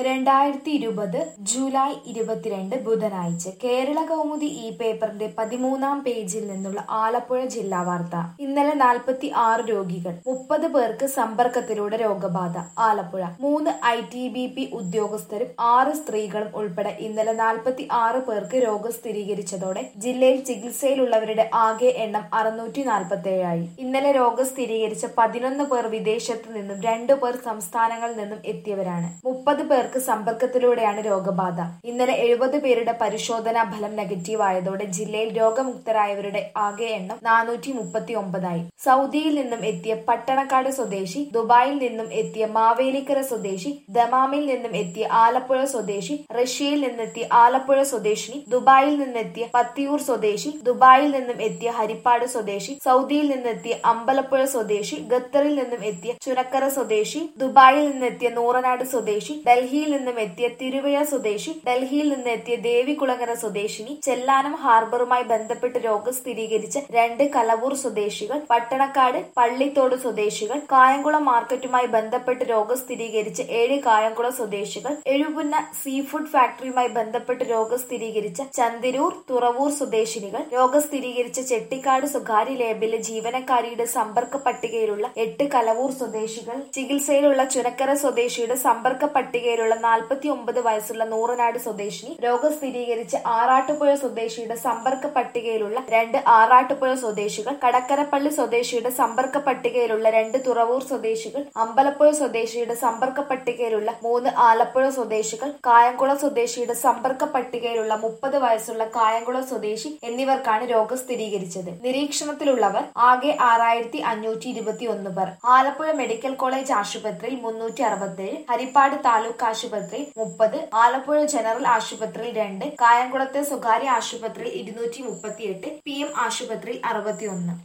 രണ്ടായിരത്തി ഇരുപത് ജൂലൈ ഇരുപത്തിരണ്ട് ബുധനാഴ്ച കേരള കൗമുദി ഈ പേപ്പറിന്റെ പതിമൂന്നാം പേജിൽ നിന്നുള്ള ആലപ്പുഴ ജില്ലാ വാർത്ത ഇന്നലെ നാൽപ്പത്തി ആറ് രോഗികൾ മുപ്പത് പേർക്ക് സമ്പർക്കത്തിലൂടെ രോഗബാധ ആലപ്പുഴ മൂന്ന് ഐ ടി ബി പി ഉദ്യോഗസ്ഥരും ആറ് സ്ത്രീകളും ഉൾപ്പെടെ ഇന്നലെ നാൽപ്പത്തി ആറ് പേർക്ക് രോഗം സ്ഥിരീകരിച്ചതോടെ ജില്ലയിൽ ചികിത്സയിലുള്ളവരുടെ ആകെ എണ്ണം അറുന്നൂറ്റി നാൽപ്പത്തി ഏഴായി ഇന്നലെ രോഗം സ്ഥിരീകരിച്ച പതിനൊന്ന് പേർ വിദേശത്ത് നിന്നും രണ്ടു പേർ സംസ്ഥാനങ്ങളിൽ നിന്നും എത്തിയവരാണ് മുപ്പത് പേർക്ക് സമ്പർക്കത്തിലൂടെയാണ് രോഗബാധ ഇന്നലെ എഴുപത് പേരുടെ പരിശോധനാ ഫലം നെഗറ്റീവ് ആയതോടെ ജില്ലയിൽ രോഗമുക്തരായവരുടെ ആകെ എണ്ണം നാനൂറ്റി മുപ്പത്തി ഒമ്പതായി സൗദിയിൽ നിന്നും എത്തിയ പട്ടണക്കാട് സ്വദേശി ദുബായിൽ നിന്നും എത്തിയ മാവേലിക്കര സ്വദേശി ദമാമിൽ നിന്നും എത്തിയ ആലപ്പുഴ സ്വദേശി റഷ്യയിൽ നിന്നെത്തിയ ആലപ്പുഴ സ്വദേശിനി ദുബായിൽ നിന്നെത്തിയ പത്തിയൂർ സ്വദേശി ദുബായിൽ നിന്നും എത്തിയ ഹരിപ്പാട് സ്വദേശി സൗദിയിൽ നിന്നെത്തിയ അമ്പലപ്പുഴ സ്വദേശി ഖത്തറിൽ നിന്നും എത്തിയ ചുനക്കര സ്വദേശി ദുബായിൽ നിന്നെത്തിയ നൂറനാട് സ്വദേശി ഡൽഹിയിൽ നിന്നും എത്തിയ തിരുവഴ സ്വദേശി ഡൽഹിയിൽ നിന്ന് എത്തിയ ദേവികുളങ്ങര സ്വദേശിനി ചെല്ലാനം ഹാർബറുമായി ബന്ധപ്പെട്ട് രോഗം സ്ഥിരീകരിച്ച രണ്ട് കലവൂർ സ്വദേശികൾ പട്ടണക്കാട് പള്ളിത്തോട് സ്വദേശികൾ കായംകുളം മാർക്കറ്റുമായി ബന്ധപ്പെട്ട് രോഗം സ്ഥിരീകരിച്ച ഏഴ് കായംകുളം സ്വദേശികൾ എഴുപുന്ന സീ ഫുഡ് ഫാക്ടറിയുമായി ബന്ധപ്പെട്ട് രോഗം സ്ഥിരീകരിച്ച ചന്തിരൂർ തുറവൂർ സ്വദേശിനികൾ രോഗം സ്ഥിരീകരിച്ച ചെട്ടിക്കാട് സ്വകാര്യ ലേബിലെ ജീവനക്കാരിയുടെ സമ്പർക്ക പട്ടികയിലുള്ള എട്ട് കലവൂർ സ്വദേശികൾ ചികിത്സയിലുള്ള ചുനക്കര സ്വദേശിയുടെ സമ്പർക്ക പട്ടികയിലുള്ള നാൽപ്പത്തി ഒമ്പത് വയസ്സുള്ള നൂറനാട് സ്വദേശിനി രോഗം സ്ഥിരീകരിച്ച ആറാട്ടുപുഴ സ്വദേശിയുടെ സമ്പർക്ക പട്ടികയിലുള്ള രണ്ട് ആറാട്ടുപുഴ സ്വദേശികൾ കടക്കരപ്പള്ളി സ്വദേശിയുടെ സമ്പർക്ക പട്ടികയിലുള്ള രണ്ട് തുറവൂർ സ്വദേശികൾ അമ്പലപ്പുഴ സ്വദേശിയുടെ സമ്പർക്ക പട്ടികയിലുള്ള മൂന്ന് ആലപ്പുഴ സ്വദേശികൾ കായംകുളം സ്വദേശിയുടെ സമ്പർക്ക പട്ടികയിലുള്ള മുപ്പത് വയസ്സുള്ള കായംകുളം സ്വദേശി എന്നിവർക്കാണ് രോഗം സ്ഥിരീകരിച്ചത് നിരീക്ഷണത്തിലുള്ളവർ ആകെ ആറായിരത്തി അഞ്ഞൂറ്റി ഇരുപത്തി ഒന്ന് പേർ ആലപ്പുഴ മെഡിക്കൽ കോളേജ് ആശുപത്രിയിൽ മുന്നൂറ്റി അറുപത്തേഴ് ഹരിപ്പാട് താലൂക്ക് ആശുപത്രിയിൽ മുപ്പത് ആലപ്പുഴ ജനറൽ ആശുപത്രിയിൽ രണ്ട് കായംകുളത്തെ സ്വകാര്യ ആശുപത്രിയിൽ ഇരുന്നൂറ്റി മുപ്പത്തിയെട്ട് പി എം ആശുപത്രിയിൽ അറുപത്തിയൊന്ന്